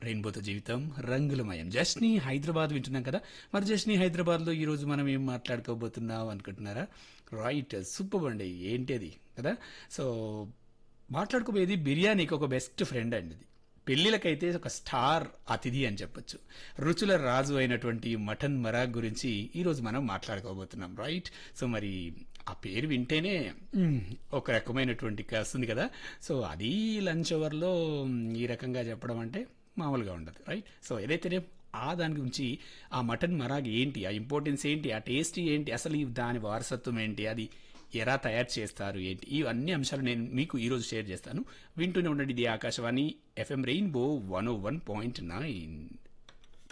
రెయిన్బోతో జీవితం రంగులమయం జస్ని హైదరాబాద్ వింటున్నాం కదా మరి జస్ని హైదరాబాద్లో ఈరోజు మనం ఏం మాట్లాడుకోబోతున్నాం అనుకుంటున్నారా రైట్ సూపర్ అండి ఏంటి అది కదా సో మాట్లాడుకోబోయేది బిర్యానీకి ఒక బెస్ట్ ఫ్రెండ్ అండి ఇది పెళ్లిలకైతే ఒక స్టార్ అతిథి అని చెప్పొచ్చు రుచుల రాజు అయినటువంటి మటన్ మరాగ్ గురించి ఈరోజు మనం మాట్లాడుకోబోతున్నాం రైట్ సో మరి ఆ పేరు వింటేనే మ్, ఒక రకమైనటువంటి వస్తుంది కదా సో అది లంచ్ అవర్లో ఈ రకంగా చెప్పడం అంటే మామూలుగా ఉండదు రైట్ సో ఏదైతేనే ఆ దాని గురించి ఆ మటన్ మరాగ్ ఏంటి ఆ ఇంపార్టెన్స్ ఏంటి ఆ టేస్ట్ ఏంటి అసలు ఈ దాని వారసత్వం ఏంటి అది ఎలా తయారు చేస్తారు ఏంటి ఈ అన్ని అంశాలు నేను మీకు ఈరోజు షేర్ చేస్తాను వింటూనే ఉండండి ఇది Akashvani FM rainbow one O one point nine